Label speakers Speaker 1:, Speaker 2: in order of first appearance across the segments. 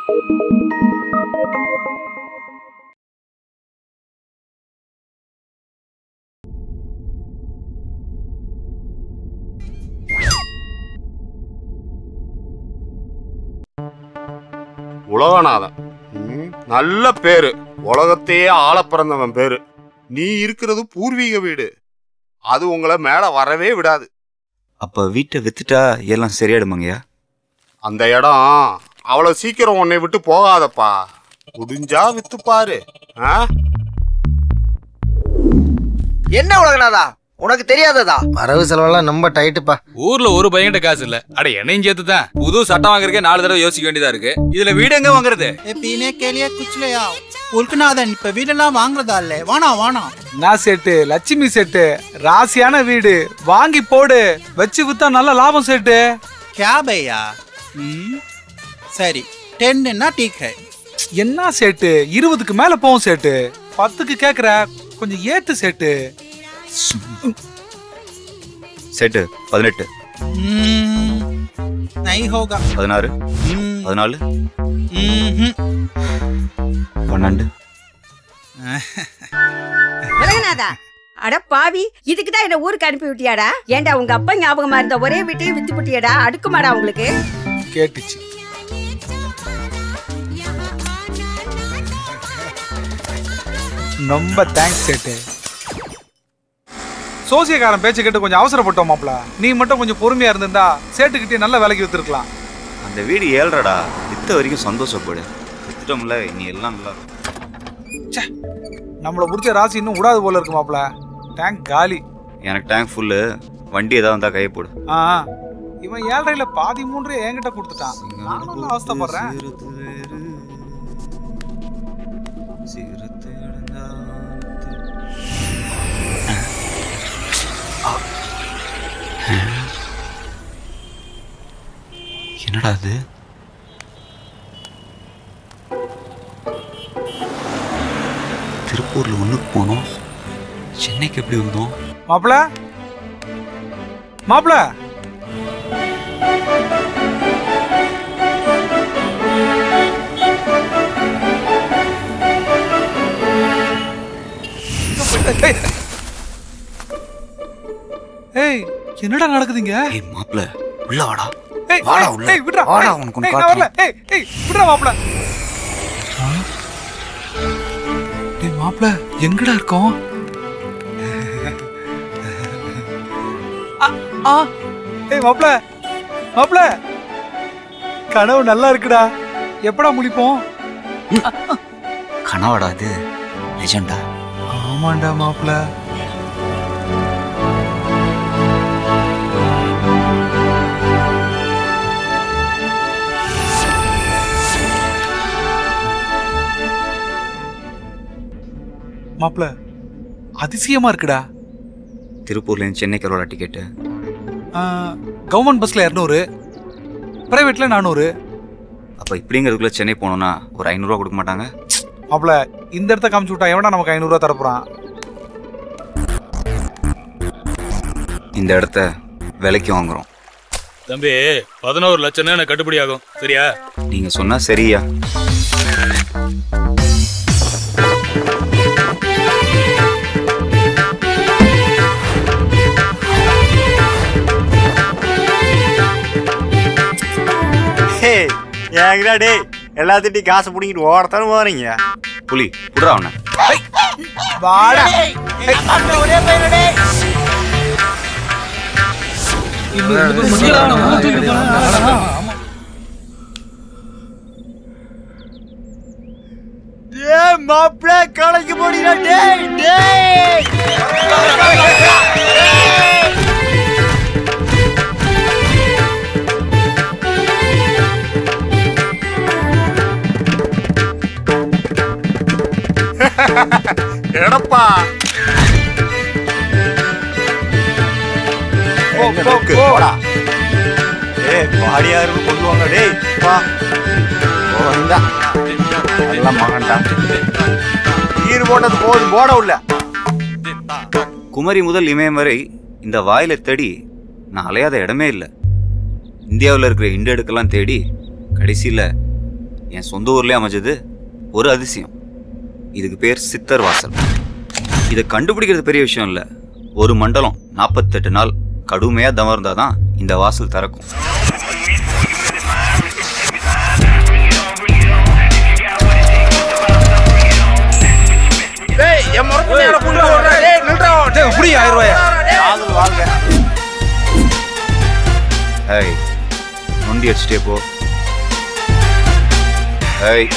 Speaker 1: உலகநாதன் ம், நல்ல பேரு உலகத்தையே ஆள பிறந்தவன் பேரு நீ இருக்கிறது பூர்வீக வீடு அது உங்களை மேல வரவே விடாது
Speaker 2: அப்ப வீட்டை வித்துட்டா எல்லாம் சரியாயிடுமாங்கய்யா
Speaker 1: அந்த இடம் அவ்வளவு சீக்கிரம் உன்னை விட்டு போகாதப்பா முடிஞ்சா வித்து பாரு ஆ?
Speaker 3: என்ன உலகநாதா உனக்கு தெரியாததா வரவு செலவெல்லாம் ரொம்ப டைட்டுப்பா
Speaker 4: ஊர்ல ஒரு பையன்கிட்ட காசு இல்ல அட என்னையும் சேர்த்து தான் புது சட்டம் வாங்குறதுக்கே நாலு தடவை யோசிக்க வேண்டியதா இருக்கு இதுல வீடு எங்க வாங்குறது
Speaker 5: पीने के लिए कुछ ले आओ உல்குநாதன் இப்ப வீடெல்லாம் வாங்குறதா இல்ல வானா வானா
Speaker 6: நான் செட்டு லட்சுமி செட்டு ராசியான வீடு வாங்கி போடு வச்சு வித்தா நல்ல லாபம் செட்டு
Speaker 5: क्या भैया हम्म, சரி டென்னா டீக் है
Speaker 6: என்ன செட்டு இருபதுக்கு மேல போகும் செட்டு பத்துக்கு கேக்குற கொஞ்சம் ஏத்து செட்டு
Speaker 2: செட்டு பதினெட்டு
Speaker 5: हम्म, नहीं होगा
Speaker 2: பதினாறு
Speaker 5: हम्म,
Speaker 2: பதினாலு
Speaker 5: हम्म,
Speaker 2: பன்னெண்டு
Speaker 7: உலகநாதா அட பாவி இதுக்கு தான் என்ன ஊருக்கு அனுப்பி விட்டியாடா ஏன்டா உங்க அப்பா ஞாபகமா இருந்த ஒரே வீட்டையும் வித்து விட்டியாடா அடுக்குமாடா உங்களுக்கு
Speaker 6: கேட்டுச்சு ரொம்ப தேங்க்ஸ் செட்டு சோசியக்காரன் பேச்சு கேட்டு கொஞ்சம் அவசரப்பட்டோம் மாப்ள நீ மட்டும் கொஞ்சம் பொறுமையா இருந்திருந்தா சேட்டுக்கிட்டே நல்ல வேலைக்கு வித்துருக்கலாம்
Speaker 2: அந்த வீடு ஏழ்றடா வித்த வரைக்கும் சந்தோஷப்படு வித்துட்டோம்ல நீ எல்லாம் நல்லா இருக்கும்.
Speaker 6: நம்மள பிடிச்ச ராசி இன்னும் விடாது போல இருக்கு மாப்ள டேங்க் காலி
Speaker 2: எனக்கு டேங்க் ஃபுல்லு வண்டி ஏதாவது வந்தா கையை போடு
Speaker 6: ஆ இவன் ஏழரையில பாதி மூன்று என்கிட்ட கொடுத்துட்டான் நானும் தான் அவஸ்தைப்படுறேன்
Speaker 2: சிறுத்தை அடைந்தால் என்னடா அது திருப்பூர்ல ஒண்ணுக்கு போனோம் சென்னைக்கு எப்படி வந்தோம்
Speaker 6: மாப்ள மாப்ள ஏய் என்னடா நடக்குதுங்க
Speaker 2: ஏய் மாப்ள உள்ள வாடா
Speaker 6: ஏய்
Speaker 2: வாடா
Speaker 6: ஏய்,
Speaker 2: உள்ள.
Speaker 6: ஏய் விட்றா
Speaker 2: வாடா,
Speaker 6: ஏய்,
Speaker 2: உனக்கு ஒண்ணு
Speaker 6: ஏய், நான் வரல
Speaker 2: காட்டுறேன்.
Speaker 6: ஏய் ஏய் விட்றா மாப்ள டேய் மாப்ள எங்கடா இருக்கோம் ஆ, ஆ ஏய் மாப்ள மாப்ள கனவு நல்லா இருக்குடா எப்படா முடிப்போம்
Speaker 2: கனவாடா இது நிஜம்டா
Speaker 6: ஆமாண்டா மாப்ள மாப்ள அதிசயமா இருக்குடா
Speaker 2: திருப்பூர்ல இருந்து சென்னைக்கு எவ்வளோ டிக்கெட்டு
Speaker 6: கவர்மெண்ட் பஸ்ல இரநூறு பிரைவேட்ல நானூறு
Speaker 2: அப்ப இப்படிங்கிறதுக்குள்ள சென்னை போனோம்னா ஒரு ஐநூறுரூவா கொடுக்க மாட்டாங்க
Speaker 6: மாப்ள இந்த இடத்த காமிச்சு விட்டா எவனா நமக்கு ஐநூறுரூவா தரப்போறான்
Speaker 2: இந்த இடத்த விலைக்கு வாங்குறோம்
Speaker 4: தம்பி பதினோரு லட்சம் எனக்கு கட்டுப்படி ஆகும் சரியா
Speaker 2: நீங்க சொன்னா சரியா
Speaker 8: ஏங்கடா டேய் எல்லாத்திட்டையும் காசு பிடிங்கிட்டு ஓடத்தானே போறீங்க
Speaker 2: புலி புடுறா அவனை
Speaker 6: வாடா
Speaker 5: ஒரே பையனடே
Speaker 8: டேய் மாப்பிள கலைக்கு போடிடா டேய் டேய்
Speaker 1: எடப்பா
Speaker 6: போ, போ, போ.
Speaker 8: போடா ஏய் பாடியாரு கொள்ளுவாங்க டேய் வா போண்டா நல்ல மகன்டா ஈடு போட்டது போதும் போட உள்ள
Speaker 2: குமரி முதல் இமயம் வரை இந்த வாயில தேடி நான் அலையாத இடமே இல்லை இந்தியாவில் இருக்கிற இண்டடுக்கெல்லாம் தேடி கடைசியில் என் சொந்த ஊர்லயே அமைஞ்சது ஒரு அதிசயம் இதுக்கு பேர் சித்தர் வாசல் இதை கண்டுபிடிக்கிறது பெரிய விஷயம் இல்லை ஒரு மண்டலம் நாற்பத்தெட்டு நாள் கடுமையாக தவம் இருந்தால் தான் இந்த வாசல் திறக்கும்
Speaker 1: டேய் என் முறப்பு நேரா புடிச்சு ஓடுறா. டேய் நில்றா.
Speaker 6: புடி ஆயிரம் ரூபாயா
Speaker 1: வாங்க, வாங்க.
Speaker 2: ஹேய் நொண்டி அடிச்சுட்டே போ ஹேய்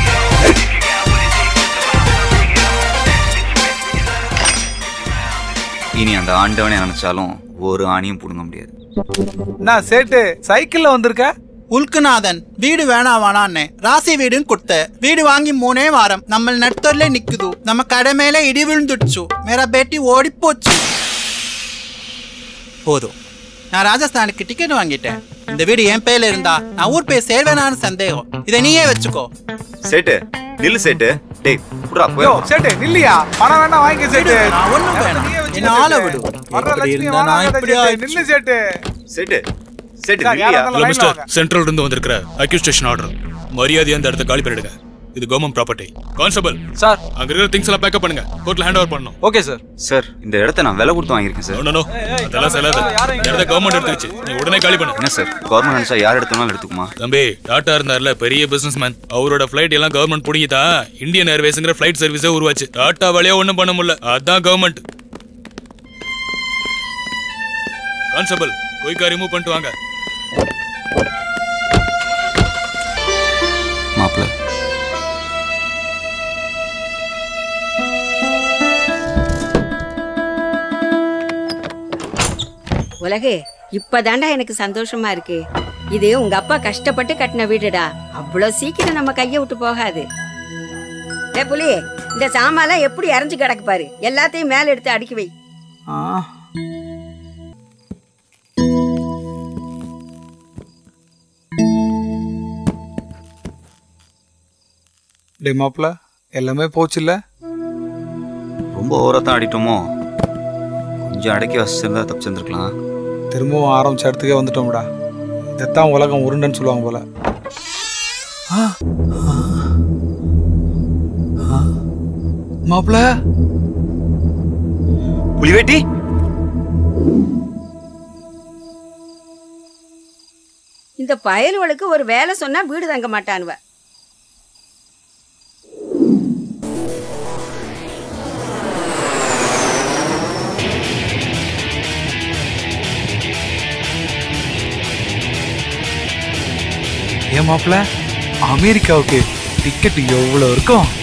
Speaker 2: இனி அந்த ஆண்டவனே நினைச்சாலும் ஒரு ஆணியும் பிடுங்க முடியாது
Speaker 6: நான் சேட்டு சைக்கிள்ல வந்திருக்க
Speaker 5: உல்குநாதன் வீடு வேணா வேணான்னு ராசி வீடுன்னு கொடுத்த வீடு வாங்கி மூணே வாரம் நம்ம நடுத்தர்ல நிக்குது நம்ம கடை மேல இடி விழுந்துடுச்சு மேரா பேட்டி ஓடிப்போச்சு போதும் நான் ராஜஸ்தானுக்கு டிக்கெட் வாங்கிட்டேன் இந்த வீடு என் பேர்ல இருந்தா நான் ஊர் போய் சேர்வேனான்னு சந்தேகம் இதை நீயே வச்சுக்கோ
Speaker 2: சேட்டு நில்லு சேட்டு டேய் புடா போய்
Speaker 6: யோ சேட்டு நில்லியா பணம் வேணா வாங்கி சேட்டு
Speaker 5: நான் ஒண்ணும் வேணாம்.
Speaker 6: நீயே வச்சுக்க
Speaker 5: என்ன ஆள
Speaker 6: சேட்டு.
Speaker 5: விடு.
Speaker 6: வர்ற
Speaker 5: இப்படி
Speaker 6: லட்சுமி
Speaker 5: இருந்தா நான்
Speaker 6: வாங்காத
Speaker 5: இப்படி
Speaker 6: சேட்டு.
Speaker 5: ஆயிடுச்சு.
Speaker 6: நில்லு சேட்டு
Speaker 2: சேட்டு சேட்டு
Speaker 6: சார், யாரா
Speaker 2: நில்லியா
Speaker 6: இருந்தாலும்
Speaker 9: ஹலோ
Speaker 6: லைன்ல
Speaker 9: மிஸ்டர்
Speaker 6: வாங்க.
Speaker 9: சென்ட்ரல் இருந்து வந்திருக்கிற அக்யூஸ்டேஷன் ஆர்டர் மரியாதையா அந்த இடத்த காலி பண்ணிடுங்க இது கவர்மெண்ட் ப்ராப்பர்ட்டி கான்ஸ்டபிள்
Speaker 6: சார்
Speaker 9: அங்க இருக்கிற திங்ஸ் எல்லாம் பேக்கப் பண்ணுங்க கோர்ட்ல ஹேண்ட் ஓவர் பண்ணணும்
Speaker 6: ஓகே சார்
Speaker 2: சார் இந்த இடத்த நான் விலை கொடுத்து வாங்கியிருக்கேன் சார்
Speaker 9: நோ நோ அதெல்லாம் செல்லாது இந்த இடத்த கவர்மெண்ட் எடுத்துச்சு நீ உடனே காலி பண்ணு
Speaker 2: என்ன சார் கவர்மெண்ட் நினைச்சா யார் எடுத்தாலும் எடுத்துக்குமா
Speaker 9: தம்பி டாட்டா இருந்தார்ல பெரிய பிசினஸ் மேன் அவரோட ஃபிளைட் எல்லாம் கவர்மெண்ட் பிடிங்கிட்டா இந்தியன் ஏர்வேஸ்ங்கிற ஃபிளைட் சர்வீஸே உருவாச்சு டாட்டா வழியா ஒண்ணும் பண்ண முடியல அதான் கவர்மெண்ட் கான்ஸ்டபிள் குயிக்கா ரிமூவ் பண்ணிட்டு வாங்க
Speaker 2: மாப்பிள்ள
Speaker 7: உலகு இப்பதான்டா எனக்கு சந்தோஷமா இருக்கு இது உங்க அப்பா கஷ்டப்பட்டு கட்டின வீடுடா அவ்வளவு சீக்கிரம் நம்ம கைய விட்டு போகாது டே புலி இந்த சாமான்லாம் எப்படி இறஞ்சு கிடக்கு பாரு எல்லாத்தையும் மேல எடுத்து அடுக்கி வை
Speaker 6: ஆ. டேய் மாப்பிள எல்லாமே போச்சுல்ல
Speaker 2: ரொம்ப ஓவரா தான் ஆடிட்டோமோ கொஞ்சம் அடக்கி வச்சிருந்தா தப்பிச்சிருந்துருக்கலாம்
Speaker 6: திரும்பவும் ஆரம்பிச்ச இடத்துக்கே வந்துட்டோம்டா இதைத்தான் உலகம் உருண்டைன்னு சொல்லுவாங்க போல ஆ, ஆ, ஆ. மாப்பிள
Speaker 2: புலிவேட்டி
Speaker 7: இந்த பயலுவளுக்கு ஒரு வேலை சொன்னா வீடு தங்க மாட்டானுவ
Speaker 6: ஏன் மாப்பிள அமெரிக்காவுக்கு டிக்கெட் எவ்வளவு இருக்கும்